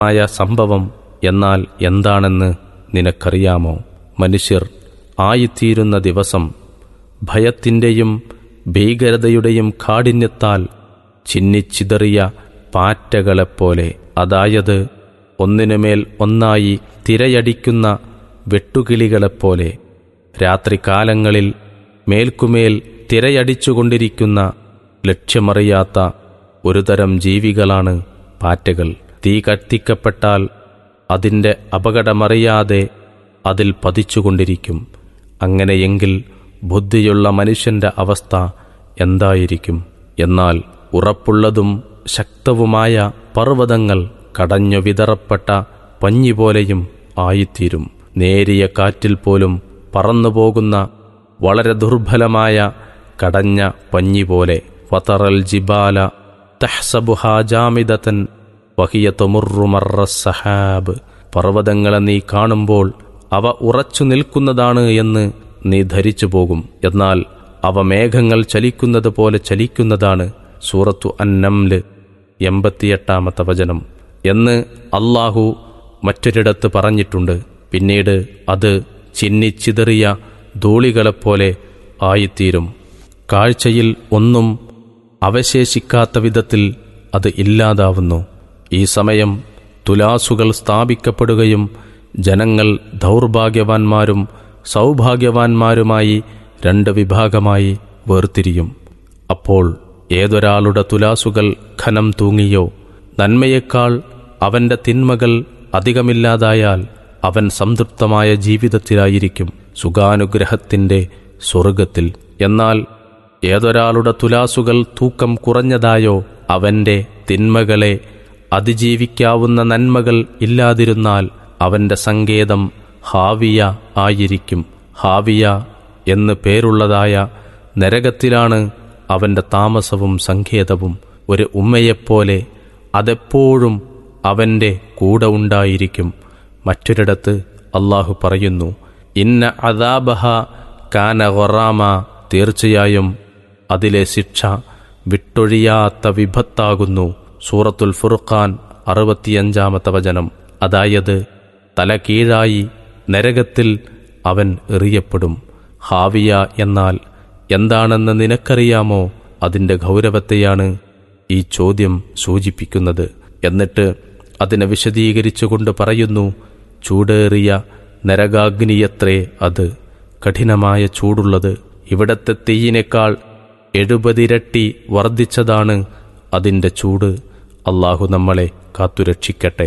മായ സംഭവം എന്നാൽ എന്താണെന്ന് നിനക്കറിയാമോ മനുഷ്യർ ആയിത്തീരുന്ന ദിവസം ഭയത്തിൻ്റെയും ഭീകരതയുടെയും കാഠിന്യത്താൽ ചിന്നിച്ചിതറിയ പാറ്റകളെപ്പോലെ അതായത് ഒന്നിനുമേൽ ഒന്നായി തിരയടിക്കുന്ന വെട്ടുകിളികളെപ്പോലെ രാത്രികാലങ്ങളിൽ മേൽക്കുമേൽ തിരയടിച്ചുകൊണ്ടിരിക്കുന്ന ലക്ഷ്യമറിയാത്ത ഒരുതരം ജീവികളാണ് പാറ്റകൾ തീ കത്തിക്കപ്പെട്ടാൽ അതിൻ്റെ അപകടമറിയാതെ അതിൽ പതിച്ചുകൊണ്ടിരിക്കും അങ്ങനെയെങ്കിൽ ബുദ്ധിയുള്ള മനുഷ്യന്റെ അവസ്ഥ എന്തായിരിക്കും എന്നാൽ ഉറപ്പുള്ളതും ശക്തവുമായ പർവ്വതങ്ങൾ കടഞ്ഞു വിതറപ്പെട്ട പഞ്ഞിപോലെയും ആയിത്തീരും നേരിയ കാറ്റിൽ പോലും പറന്നുപോകുന്ന വളരെ ദുർബലമായ കടഞ്ഞ പഞ്ഞിപോലെ വതറൽ ജിബാല തഹ്സബുഹാ ജാമിദത്തൻ വഹിയ തൊമുറുമറ സഹാബ് പർവ്വതങ്ങളെ നീ കാണുമ്പോൾ അവ ഉറച്ചു നിൽക്കുന്നതാണ് എന്ന് നീ ധരിച്ചു പോകും എന്നാൽ അവ മേഘങ്ങൾ ചലിക്കുന്നത് പോലെ ചലിക്കുന്നതാണ് സൂറത്തു അന്നംല് എൺപത്തിയെട്ടാമത്തെ വചനം എന്ന് അള്ളാഹു മറ്റൊരിടത്ത് പറഞ്ഞിട്ടുണ്ട് പിന്നീട് അത് ചിന്നിച്ചിതറിയ ധൂളികളെപ്പോലെ ആയിത്തീരും കാഴ്ചയിൽ ഒന്നും അവശേഷിക്കാത്ത വിധത്തിൽ അത് ഇല്ലാതാവുന്നു ഈ സമയം തുലാസുകൾ സ്ഥാപിക്കപ്പെടുകയും ജനങ്ങൾ ദൗർഭാഗ്യവാന്മാരും സൗഭാഗ്യവാന്മാരുമായി രണ്ട് വിഭാഗമായി വേർതിരിയും അപ്പോൾ ഏതൊരാളുടെ തുലാസുകൾ ഖനം തൂങ്ങിയോ നന്മയേക്കാൾ അവന്റെ തിന്മകൾ അധികമില്ലാതായാൽ അവൻ സംതൃപ്തമായ ജീവിതത്തിലായിരിക്കും സുഖാനുഗ്രഹത്തിന്റെ സ്വർഗത്തിൽ എന്നാൽ ഏതൊരാളുടെ തുലാസുകൾ തൂക്കം കുറഞ്ഞതായോ അവന്റെ തിന്മകളെ അതിജീവിക്കാവുന്ന നന്മകൾ ഇല്ലാതിരുന്നാൽ അവന്റെ സങ്കേതം ഹാവിയ ആയിരിക്കും ഹാവിയ എന്ന് പേരുള്ളതായ നരകത്തിലാണ് അവന്റെ താമസവും സങ്കേതവും ഒരു ഉമ്മയെപ്പോലെ അതെപ്പോഴും അവന്റെ കൂടെ ഉണ്ടായിരിക്കും മറ്റൊരിടത്ത് അള്ളാഹു പറയുന്നു ഇന്ന അദാബഹ കാന ഗൊറാമ തീർച്ചയായും അതിലെ ശിക്ഷ വിട്ടൊഴിയാത്ത വിഭത്താകുന്നു സൂറത്തുൽ ഫുർഖാൻ അറുപത്തിയഞ്ചാമത്തെ വചനം അതായത് തല കീഴായി നരകത്തിൽ അവൻ എറിയപ്പെടും ഹാവിയ എന്നാൽ എന്താണെന്ന് നിനക്കറിയാമോ അതിൻ്റെ ഗൗരവത്തെയാണ് ഈ ചോദ്യം സൂചിപ്പിക്കുന്നത് എന്നിട്ട് അതിനെ വിശദീകരിച്ചുകൊണ്ട് പറയുന്നു ചൂടേറിയ നരകാഗ്നിയത്രേ അത് കഠിനമായ ചൂടുള്ളത് ഇവിടത്തെ തീയിനേക്കാൾ എഴുപതിരട്ടി വർദ്ധിച്ചതാണ് അതിൻ്റെ ചൂട് അള്ളാഹു നമ്മളെ കാത്തുരക്ഷിക്കട്ടെ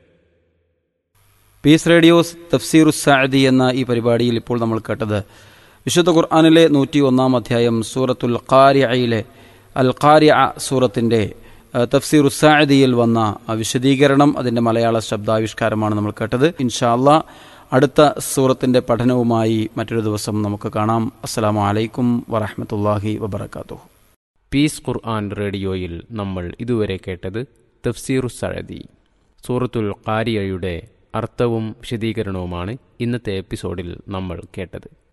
പീസ് റേഡിയോസ് തഫ്സീറു സാദി എന്ന ഈ പരിപാടിയിൽ ഇപ്പോൾ നമ്മൾ കേട്ടത് വിശുദ്ധ ഖുർആാനിലെ നൂറ്റി ഒന്നാം അധ്യായം സൂറത്തുൽ ഖാരിയയിലെ അൽ ഖാരിയ സൂറത്തിൻ്റെ തഫ്സീറു സാദിയിൽ വന്ന ആ വിശദീകരണം അതിൻ്റെ മലയാള ശബ്ദാവിഷ്കാരമാണ് നമ്മൾ കേട്ടത് ഇൻഷാ അല്ലാ അടുത്ത സൂറത്തിൻ്റെ പഠനവുമായി മറ്റൊരു ദിവസം നമുക്ക് കാണാം അസ്സലാമു അലൈക്കും വറഹമത്തല്ലാഹി വബർക്കാത്തു പീസ് ഖുർആൻ റേഡിയോയിൽ നമ്മൾ ഇതുവരെ കേട്ടത് തഫ്സീറു സഴദി സൂറത്തുൽ ഖാരിയയുടെ അർത്ഥവും വിശദീകരണവുമാണ് ഇന്നത്തെ എപ്പിസോഡിൽ നമ്മൾ കേട്ടത്